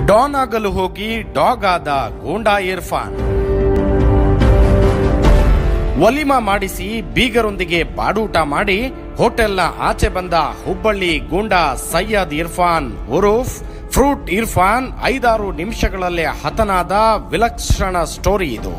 Don ಆಗಲು ಹೋಗಿ dog ಆದ ಗೂಂಡಾ ಇರ್ಫಾನ್ ಒಲಿಮಾ ಮಾಡಿಸಿ ಬೀಗರೊಂದಿಗೆ ಬಾಡೂಟ ಮಾಡಿ ಹೋಟೆಲ್ನ ಆಚೆ ಬಂದ ಹುಬ್ಬಳ್ಳಿ ಗೂಂಡಾ ಸಯ್ಯದ್ ಇರ್ಫಾನ್ ಉರುಫ್ ಫ್ರೂಟ್ ಇರ್ಫಾನ್ ಐದಾರು ನಿಮಿಷಗಳಲ್ಲೇ ಹತನಾದ ವಿಲಕ್ಷಣ ಸ್ಟೋರಿ ಇದು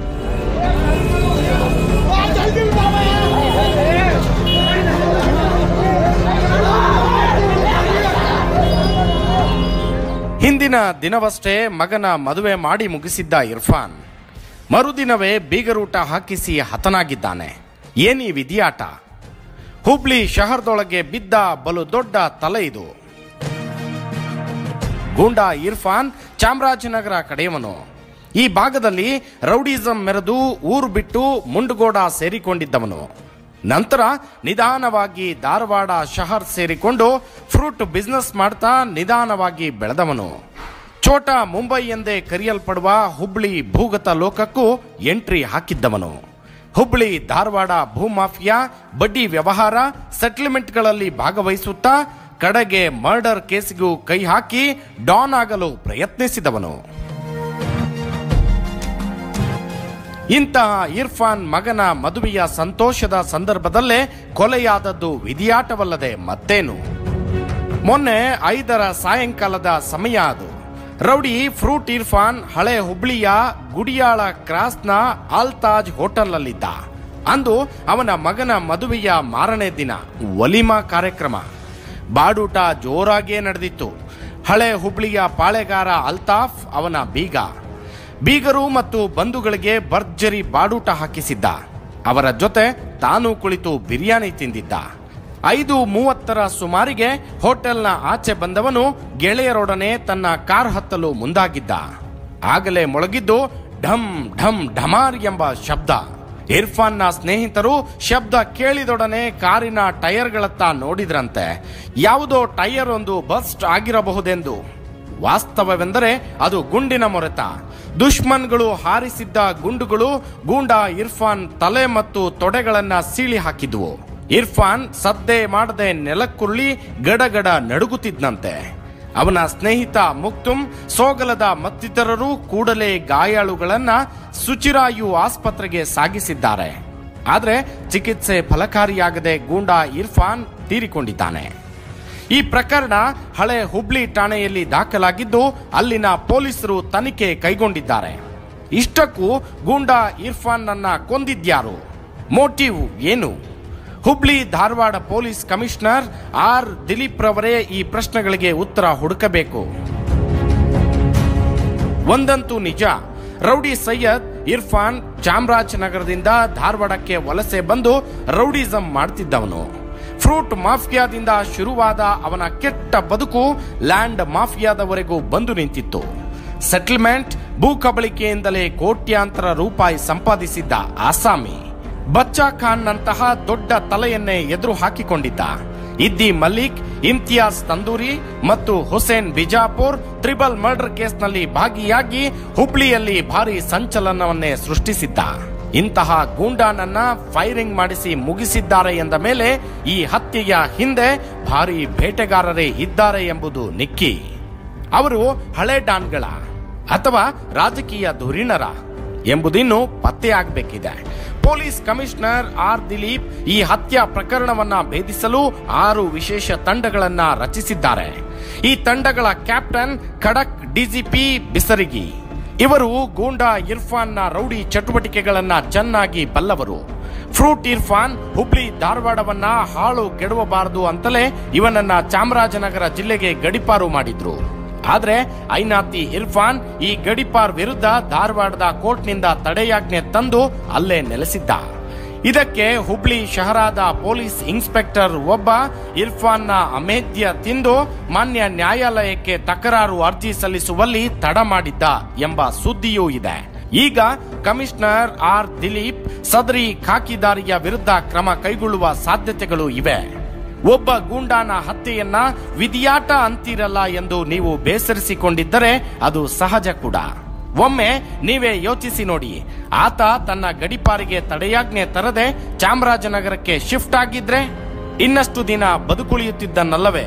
ಹಿಂದಿನ ದಿನವಷ್ಟೇ ಮಗನ ಮದುವೆ ಮಾಡಿ ಮುಗಿಸಿದ್ದ ಇರ್ಫಾನ್ ಮರುದಿನವೇ ಬೀಗರೂಟ ಹಾಕಿಸಿ ಹತನಾಗಿದ್ದಾನೆ ಏನೀ ವಿಧಿಯಾಟ ಹುಬ್ಳಿ ಶಹರದೊಳಗೆ ಬಿದ್ದ ಬಲು ದೊಡ್ಡ ತಲೆ ಇದು ಗೂಂಡಾ ಇರ್ಫಾನ್ ಚಾಮರಾಜನಗರ ಕಡೆಯವನು ಈ ಭಾಗದಲ್ಲಿ ರೌಡಿಸಂ ಮೆರೆದು ಊರು ಬಿಟ್ಟು ಮುಂಡಗೋಡ ಸೇರಿಕೊಂಡಿದ್ದವನು ನಂತರ ನಿಧಾನವಾಗಿ ಧಾರವಾಡ ಶಹರ್ ಸೇರಿಕೊಂಡು ಫ್ರೂಟ್ ಬಿಸ್ನೆಸ್ ಮಾಡ್ತಾ ನಿಧಾನವಾಗಿ ಬೆಳೆದವನು ಚೋಟ ಮುಂಬೈ ಎಂದೇ ಕರೆಯಲ್ಪಡುವ ಹುಬ್ಳಿ ಭೂಗತ ಲೋಕಕ್ಕೂ ಎಂಟ್ರಿ ಹಾಕಿದ್ದವನು ಹುಬ್ಳಿ ಧಾರವಾಡ ಭೂಮಾಫಿಯಾ ಬಡ್ಡಿ ವ್ಯವಹಾರ ಸೆಟಲ್ಮೆಂಟ್ಗಳಲ್ಲಿ ಭಾಗವಹಿಸುತ್ತಾ ಕಡೆಗೆ ಮರ್ಡರ್ ಕೇಸಿಗೂ ಕೈ ಹಾಕಿ ಡಾನ್ ಆಗಲು ಪ್ರಯತ್ನಿಸಿದವನು ಇಂತಹ ಇರ್ಫಾನ್ ಮಗನ ಮದುವೆಯ ಸಂತೋಷದ ಸಂದರ್ಭದಲ್ಲೇ ಕೊಲೆಯಾದದ್ದು ವಿಧಿಯಾಟವಲ್ಲದೆ ಮತ್ತೇನು ಮೊನ್ನೆ ಐದರ ಸಾಯಂಕಾಲದ ಸಮಯ ಅದು ರೌಡಿ ಫ್ರೂಟ್ ಇರ್ಫಾನ್ ಹಳೆ ಹುಬ್ಳಿಯ ಗುಡಿಯಾಳ ಕ್ರಾಸ್ನ ಆಲ್ತಾಜ್ ಹೋಟೆಲ್ನಲ್ಲಿದ್ದ ಅಂದು ಅವನ ಮಗನ ಮದುವೆಯ ಮಾರನೇ ದಿನ ಒಲಿಮಾ ಕಾರ್ಯಕ್ರಮ ಬಾಡೂಟ ಜೋರಾಗೇ ನಡೆದಿತ್ತು ಹಳೆ ಹುಬ್ಳಿಯ ಪಾಳೆಗಾರ ಅಲ್ತಾಫ್ ಅವನ ಬೀಗ ಬೀಗರು ಮತ್ತು ಬಂಧುಗಳಿಗೆ ಭರ್ಜರಿ ಬಾಡೂಟ ಹಾಕಿಸಿದ್ದ ಅವರ ಜೊತೆ ತಾನು ಕುಳಿತು ಬಿರಿಯಾನಿ ತಿಂದಿದ್ದ ಐದು ಮೂವತ್ತರ ಸುಮಾರಿಗೆ ಹೋಟೆಲ್ನ ಆಚೆ ಬಂದವನು ಗೆಳೆಯರೊಡನೆ ತನ್ನ ಕಾರ್ ಹತ್ತಲು ಮುಂದಾಗಿದ್ದ ಆಗಲೇ ಮೊಳಗಿದ್ದು ಢಮ್ ಢಮ್ ಢಮಾರ್ ಎಂಬ ಶಬ್ದ ಇರ್ಫಾನ್ನ ಸ್ನೇಹಿತರು ಶಬ್ದ ಕೇಳಿದೊಡನೆ ಕಾರಿನ ಟೈರ್ಗಳತ್ತ ನೋಡಿದ್ರಂತೆ ಯಾವುದೋ ಟೈರ್ ಒಂದು ಬಸ್ಟ್ ಆಗಿರಬಹುದೆಂದು ವಾಸ್ತವವೆಂದರೆ ಅದು ಗುಂಡಿನ ಮೊರೆತ ದುಶ್ಮನ್ಗಳು ಹಾರಿಸಿದ್ದ ಗುಂಡುಗಳು ಗೂಂಡಾ ಇರ್ಫಾನ್ ತಲೆ ಮತ್ತು ತೊಡೆಗಳನ್ನ ಸೀಳಿ ಹಾಕಿದ್ವು ಇರ್ಫಾನ್ ಸದ್ದೆ ಮಾಡದೆ ನೆಲಕ್ಕುರುಳಿ ಗಡಗಡ ನಡುಗುತ್ತಿದ್ದಂತೆ ಅವನ ಸ್ನೇಹಿತ ಮುಕ್ತುಂ ಸೋಗಲದ ಮತ್ತಿತರರು ಕೂಡಲೇ ಗಾಯಾಳುಗಳನ್ನ ಸುಚಿರಾಯು ಆಸ್ಪತ್ರೆಗೆ ಸಾಗಿಸಿದ್ದಾರೆ ಆದರೆ ಚಿಕಿತ್ಸೆ ಫಲಕಾರಿಯಾಗದೆ ಗೂಂಡಾ ಇರ್ಫಾನ್ ತೀರಿಕೊಂಡಿದ್ದಾನೆ ಈ ಪ್ರಕರಣ ಹಳೆ ಹುಬ್ಳಿ ಠಾಣೆಯಲ್ಲಿ ದಾಖಲಾಗಿದ್ದು ಅಲ್ಲಿನ ಪೊಲೀಸರು ತನಿಖೆ ಕೈಗೊಂಡಿದ್ದಾರೆ ಇಷ್ಟಕ್ಕೂ ಗೂಂಡಾ ಇರ್ಫಾನ್ ನನ್ನ ಕೊಂದಿದ್ಯಾರು ಮೋಟಿವ್ ಏನು Hubli Dharwad police commissioner R Dilip ರವರೇ ಈ ಪ್ರಶ್ನೆಗಳಿಗೆ ಉತ್ತರ ಹುಡುಕಬೇಕು ಒಂದಂತೂ ನಿಜ ರೌಡಿ ಸೈಯದ್ ಇರ್ಫಾನ್ ಚಾಮರಾಜನಗರದಿಂದ ಧಾರವಾಡಕ್ಕೆ ವಲಸೆ ಬಂದು ರೌಡಿಸಂ ಮಾಡ್ತಿದ್ದವನು ಫ್ರೂಟ್ ಮಾಫಿಯಾದಿಂದ ಶುರುವಾದ ಅವನ ಕೆಟ್ಟ ಬದುಕು ಲ್ಯಾಂಡ್ ಮಾಫಿಯಾದವರೆಗೂ ಬಂದು ನಿಂತಿತ್ತು ಸೆಟಲ್ಮೆಂಟ್ ಭೂ ಕಬಳಿಕೆಯಿಂದಲೇ ಕೋಟ್ಯಾಂತರ ರೂಪಾಯಿ ಸಂಪಾದಿಸಿದ್ದ ಆಸಾಮಿ ಬಚ್ಚಾ ಖಾನ್ ನಂತಹ ದೊಡ್ಡ ತಲೆಯನ್ನೇ ಎದುರು ಹಾಕಿಕೊಂಡಿದ್ದ ಇದ್ದಿ ಮಲ್ಲಿಕ್ ಇಮ್ತಿಯಾಜ್ ತಂದೂರಿ ಮತ್ತು ಹುಸೇನ್ ಬಿಜಾಪುರ್ ತ್ರಿಬಲ್ ಮರ್ಡರ್ ಕೇಸ್ನಲ್ಲಿ ಭಾಗಿಯಾಗಿ ಹುಬ್ಳಿಯಲ್ಲಿ ಭಾರಿ ಸಂಚಲನವನ್ನೇ ಸೃಷ್ಟಿಸಿದ್ದ ಇಂತಹ ಗೂಂಡಾನನ್ನ ಫೈರಿಂಗ್ ಮಾಡಿಸಿ ಮುಗಿಸಿದ್ದಾರೆ ಎಂದ ಮೇಲೆ ಈ ಹತ್ಯೆಯ ಹಿಂದೆ ಭಾರಿ ಬೇಟೆಗಾರರೇ ಇದ್ದಾರೆ ಎಂಬುದು ನಿಕ್ಕಿ ಅವರು ಹಳೆ ಡಾನ್ಗಳ ಅಥವಾ ರಾಜಕೀಯ ಧುರೀಣರ ಎಂಬುದಿನ್ನು ಪತ್ತೆಯಾಗಬೇಕಿದೆ ಪೊಲೀಸ್ ಕಮಿಷನರ್ ಆರ್ ದಿಲೀಪ್ ಈ ಹತ್ಯಾ ಪ್ರಕರಣವನ್ನ ಭೇದಿಸಲು ಆರು ವಿಶೇಷ ತಂಡಗಳನ್ನ ರಚಿಸಿದ್ದಾರೆ ಈ ತಂಡಗಳ ಕ್ಯಾಪ್ಟನ್ ಖಡಕ್ ಡಿಜಿಪಿ ಬಿಸರಿಗಿ ಇವರು ಗೂಂಡಾ ಇರ್ಫಾನ್ನ ರೌಡಿ ಚಟುವಟಿಕೆಗಳನ್ನ ಚೆನ್ನಾಗಿ ಬಲ್ಲವರು ಫ್ರೂಟ್ ಇರ್ಫಾನ್ ಹುಬ್ಳಿ ಧಾರವಾಡವನ್ನ ಹಾಳು ಕೆಡವಬಾರದು ಅಂತಲೇ ಇವನನ್ನ ಚಾಮರಾಜನಗರ ಜಿಲ್ಲೆಗೆ ಗಡಿಪಾರು ಮಾಡಿದ್ರು ಆದ್ರೆ ಐನಾತಿ ಇರ್ಫಾನ್ ಈ ಗಡಿಪಾರ್ ವಿರುದ್ಧ ಧಾರವಾಡದ ಕೋರ್ಟ್ನಿಂದ ತಡೆಯಾಜ್ಞೆ ತಂದು ಅಲ್ಲೇ ನೆಲೆಸಿದ್ದ ಇದಕ್ಕೆ ಹುಬ್ಳಿ ಶಹರಾದ ಪೊಲೀಸ್ ಇನ್ಸ್ಪೆಕ್ಟರ್ ಒಬ್ಬ ಇರ್ಫಾನ್ನ ಅಮೇಧ್ಯ ತಿಂದು ಮಾನ್ಯ ನ್ಯಾಯಾಲಯಕ್ಕೆ ತಕರಾರು ಅರ್ಜಿ ಸಲ್ಲಿಸುವಲ್ಲಿ ತಡ ಮಾಡಿದ್ದ ಎಂಬ ಸುದ್ದಿಯೂ ಇದೆ ಈಗ ಕಮಿಷನರ್ ಆರ್ ದಿಲೀಪ್ ಸದರಿ ಖಾಕಿದಾರಿಯ ವಿರುದ್ಧ ಕ್ರಮ ಕೈಗೊಳ್ಳುವ ಸಾಧ್ಯತೆಗಳು ಇವೆ ಒಬ್ಬ ಗೂಂಡಾನ ಹತ್ಯೆಯನ್ನ ವಿಧಿಯಾಟ ಅಂತೀರಲ್ಲ ಎಂದು ನೀವು ಬೇಸರಿಸಿಕೊಂಡಿದ್ದರೆ ಅದು ಸಹಜ ಕೂಡ ಒಮ್ಮೆ ನೀವೇ ಯೋಚಿಸಿ ನೋಡಿ ಆತ ತನ್ನ ಗಡಿಪಾರಿಗೆ ತಡೆಯಾಜ್ಞೆ ತರದೆ ಚಾಮರಾಜನಗರಕ್ಕೆ ಶಿಫ್ಟ್ ಆಗಿದ್ರೆ ಇನ್ನಷ್ಟು ದಿನ ಬದುಕುಳಿಯುತ್ತಿದ್ದನಲ್ಲವೇ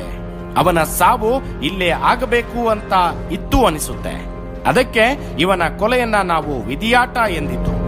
ಅವನ ಸಾವು ಇಲ್ಲೇ ಆಗಬೇಕು ಅಂತ ಇತ್ತು ಅನಿಸುತ್ತೆ ಅದಕ್ಕೆ ಇವನ ಕೊಲೆಯನ್ನ ನಾವು ವಿಧಿಯಾಟ ಎಂದಿದ್ದು